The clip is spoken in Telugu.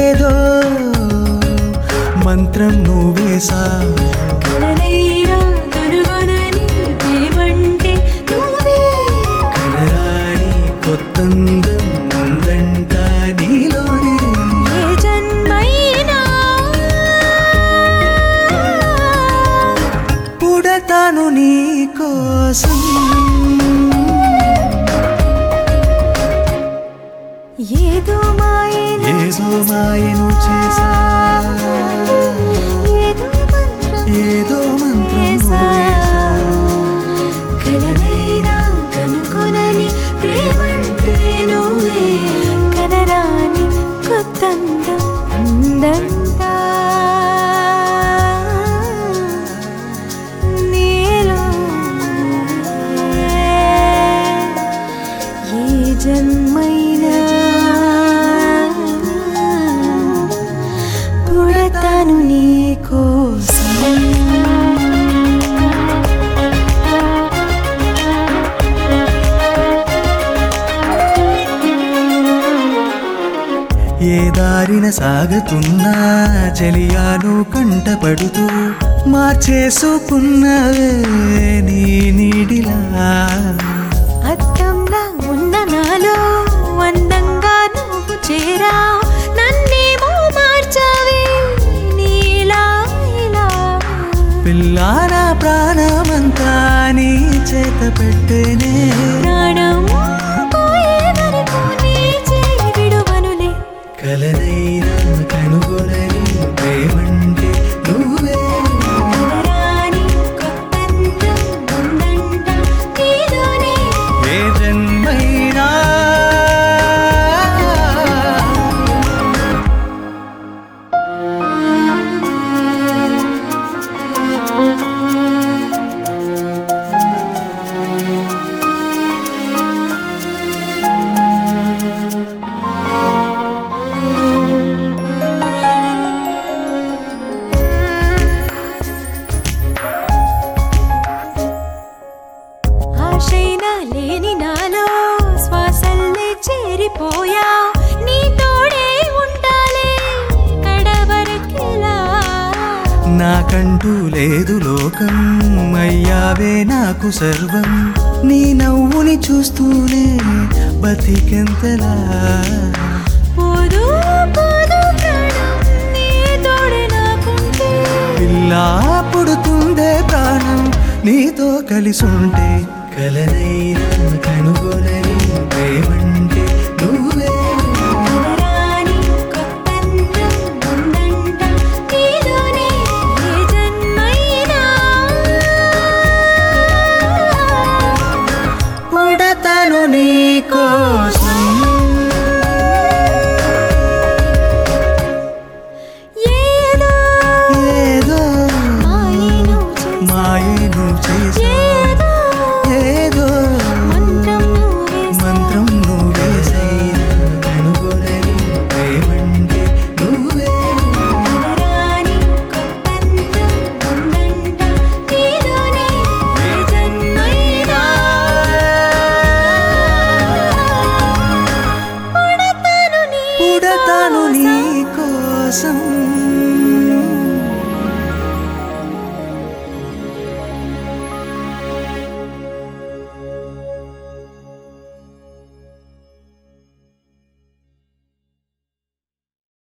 ఏదో మంత్రం నువ్వేసా కలనైనా కనుగొనని ప్రేమంటే నువ్వే కలరాని కొత్తందం ఉందంట నీలోనే ఏ జన్మైనా పుడతాను నీ కోసం ఏదో మాయను ఏదో మాయను చేసా ఏదో మంత్రం ఏదో మంత్రం వేసా. నువ్వేసా కలనైనా కనుగొనని ప్రేమంటే నువ్వే కనరాని కొత్తందం ఉందంతా నీలో ఏ జన్మైనా పుడతాను నీ కోసం ఏ దారిన సాగుతున్నా చలియాను కంటపడుతూ మార్చేసుకున్నవే నీ నీడిలా అద్దంలా ఉన్న నాలో అందంగా నువ్వు చేరా నన్నేమో మార్చావే నీలా ఇలా పిల్లాన ప్రాణమంతా నీ చేత పెట్టేనే ప్రాణం పోయే వరకు నీ చేయి విడువనులే కలనైనా కనుగొనని ప్రేమంటే నువ్వే కలరాని కొత్తందం ఉందంట నీలోనే ఏ జన్మైనా ఆశైనా లేని నాలో శ్వాసల్లే చేరిపోయా నీ తోడే ఉండాలే కడవరకిలా నాకంటూ లేదు లోకం అయ్యావే నాకు సర్వం నీ నవ్వుని చూస్తూనే బతికెంతలా పోదు పోదు ప్రాణం నీ తోడే నాకుంటే పిల్లా పుడుతుందే ప్రాణం నీతో కలిసుంటే కలనైనా కనుగొనని ప్రేమంటే